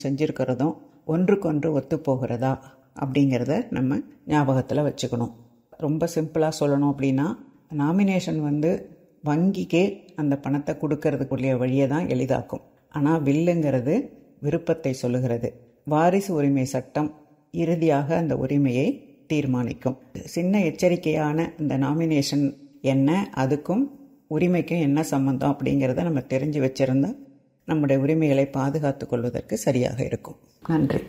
செஞ்சுருக்கிறதும் ஒன்றுக்கொன்று ஒத்து போகிறதா அப்படிங்கிறத நம்ம ஞாபகத்தில் வச்சுக்கணும் ரொம்ப சிம்பிளாக சொல்லணும் அப்படின்னா நாமினேஷன் வந்து வங்கிக்கே அந்த பணத்தை கொடுக்கறதுக்குரிய வழியை தான் எளிதாக்கும் ஆனால் வில்லுங்கிறது விருப்பத்தை சொல்லுகிறது வாரிசு உரிமை சட்டம் இறுதியாக அந்த உரிமையை தீர்மானிக்கும் சின்ன எச்சரிக்கையான இந்த நாமினேஷன் என்ன அதுக்கும் உரிமைக்கும் என்ன சம்பந்தம் அப்படிங்கிறத நம்ம தெரிஞ்சு வச்சிருந்தா நம்முடைய உரிமைகளை பாதுகாத்து கொள்வதற்கு சரியாக இருக்கும் நன்றி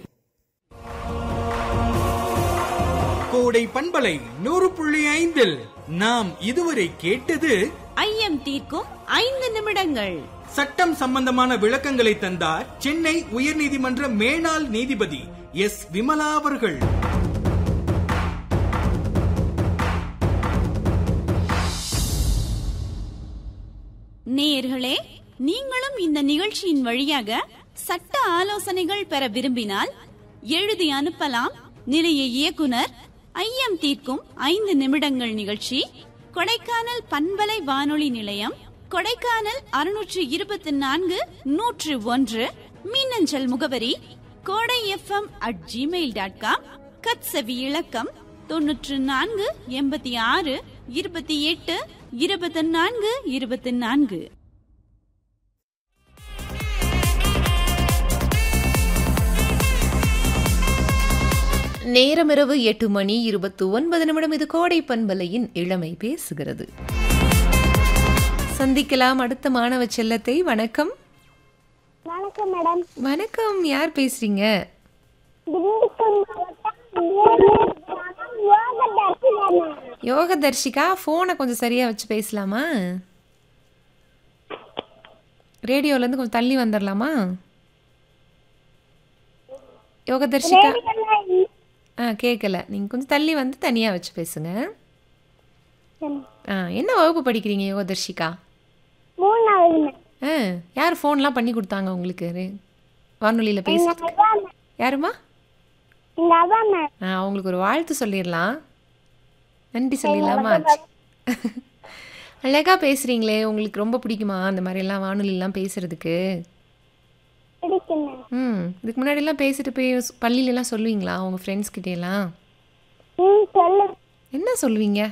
கோடை பண்பலை நூறு புள்ளி ஐந்தில் நாம் இதுவரை கேட்டது ஐயம் தீர்க்கும் ஐந்து நிமிடங்கள் சட்டம் சம்பந்தமான விளக்கங்களை தந்தார் சென்னை உயர்நீதிமன்ற மேனாள் நீதிபதி எஸ் விமலா அவர்கள் நேயர்களே நீங்களும் இந்த நிகழ்ச்சியின் வழியாக சட்ட ஆலோசனைகள் பெற விரும்பினால் எழுதி அனுப்பலாம் நிலைய இயக்குனர் ஐயம் தீர்க்கும் ஐந்து நிமிடங்கள் நிகழ்ச்சி கொடைக்கானல் பண்பலை வானொலி நிலையம் கொடைக்கானல் அறுநூற்று இருபத்தி நான்கு நூற்று ஒன்று மின்னஞ்சல் முகவரி Kodai FM at Gmail dot com கட்சவி இலக்கம் தொன்னூற்று நான்கு எண்பத்தி ஆறு இருபத்தி எட்டு இருபத்தி நான்கு இருபத்தி நான்கு நேரம் இரவு எட்டு மணி இருபத்தி ஒன்பது நிமிடம் இது கோடை பண்பலையின் இளமை பேசுகிறது சந்திக்கலாம் அடுத்த மாணவ செல்லத்தை வணக்கம் வணக்கம் மேடம் வணக்கம் யார் பேசுறீங்க திண்டுக்கல் மாவட்டம் வேலூர் கிராமம் யோகதர்ஷினி யோக தர்ஷிகா ஃபோனை கொஞ்சம் சரியா வச்சு பேசலாமா ரேடியோலேருந்து கொஞ்சம் தள்ளி வந்துடலாமா யோக தர்ஷிகா ஆ கேட்கல நீங்கள் கொஞ்சம் தள்ளி வந்து தனியாக வச்சு பேசுங்க ஆ என்ன வகுப்பு படிக்கிறீங்க யோக தர்ஷிகா மூணாவது மேம் ஆ யார் ஃபோன்லாம் பண்ணி கொடுத்தாங்க உங்களுக்கு ரே- வானொலியில் பேசுறதுக்கு அவா மேம் யாருமா எங்க அவா மேம் ஆ அவங்களுக்கு ஒரு வாழ்த்து சொல்லிடலாம் நன்றி சொல்லிடலாமா அழகா பேசுறீங்களே உங்களுக்கு ரொம்ப பிடிக்குமா அந்த மாதிரிலாம் வானொலிலாம் பேசுறதுக்கு பிடிக்கும் மேம் ம் இதுக்கு முன்னாடிலாம் பேசிட்டு போய் ஸ்- பள்ளியிலலாம் சொல்லுவீங்களா உங்கள் ஃப்ரெண்ட்ஸ் கிட்டேலாம் ம் சொல்லு என்ன சொல்லுவீங்க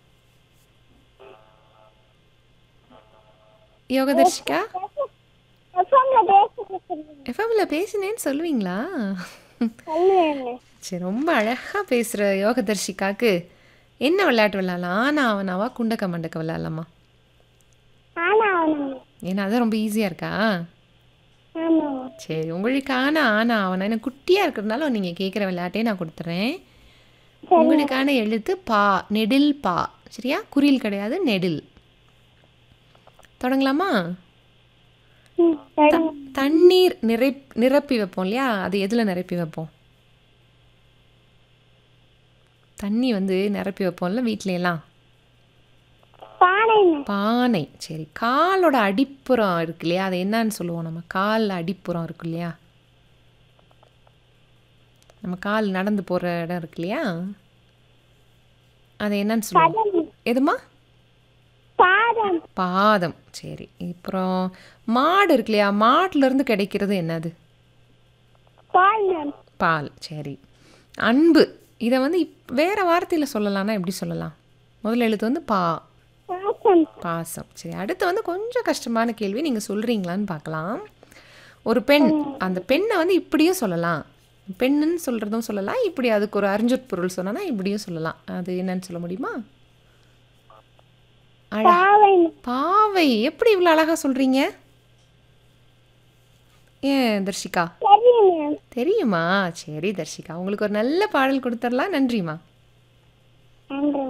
யோகதர்ஷிகா எஃப்எம்ல பேசிட்டு எஃப்எம்ல பேசினேன்னு சொல்லுவீங்களா சொல்லுவேன் மேம் சரி ரொம்ப அழகாக பேசுகிற யோகதர்ஷிகாக்கு என்ன விளையாட்டு விளையாடலாம் ஆனா அவனாவா குண்டக்க மண்டக்க விளையாடலாமா ஆனா அவனுங்க ஏன்னா அதான் ரொம்ப ஈஸியாக இருக்கா ஆமா சரி உங்களுக்கான ஆனா அவனா எனக்கு குட்டியாக இருக்கிறதுனால நீங்கள் கேட்குற விளையாட்டே நான் கொடுத்துட்றேன் உங்களுக்கான எழுத்து பா நெடில் பா சரியா குறில் கிடையாது நெடில் தொடங்கலாமா ம் சரி தண்ணீர் நிறை நிரப்பி வைப்போம் இல்லையா அது எதில் நிரப்பி வைப்போம் தண்ணி வந்து நிரப்பி வைப்போம்ல வீட்ல எல்லாம் பானை மேம் பானை சரி காலோட அடிப்புறம் இருக்கு இல்லையா அதை என்னன்னு சொல்லுவோம் நம்ம கால் அடிப்புறம் இருக்கு இல்லையா நம்ம கால் நடந்து போகிற இடம் இருக்கு இல்லையா அதை என்னன்னு சொல்லுவோம் எதுமா பாதம் பாதம் சரி அப்புறம் மாடு இருக்கு இல்லையா மாட்டுலேருந்து கிடைக்கிறது என்னது பால் மேம் பால் சரி அன்பு இதை வந்து இப் வேறு வார்த்தையில் சொல்லலாம்னா எப்படி சொல்லலாம் முதல் எழுத்து வந்து பா பாசம் பாசம் சரி அடுத்து வந்து கொஞ்சம் கஷ்டமான கேள்வி நீங்கள் சொல்கிறீங்களான்னு பார்க்கலாம் ஒரு பெண் அந்த பெண்ணை வந்து இப்படியும் சொல்லலாம் பெண்ணுன்னு சொல்கிறதும் சொல்லலாம் இப்படி அதுக்கு ஒரு அறிஞ்சொற் பொருள் சொன்னா இப்படியும் சொல்லலாம் அது என்னன்னு சொல்ல முடியுமா அழ பாவை மேம் பாவை எப்படி இவ்வளோ அழகாக சொல்கிறீங்க ஏன் தர்ஷிகா தெரியும் மேம் தெரியுமா சரி தர்ஷிகா உங்களுக்கு ஒரு நல்ல பாடல் கொடுத்துடலாம் நன்றிம்மா நன்றி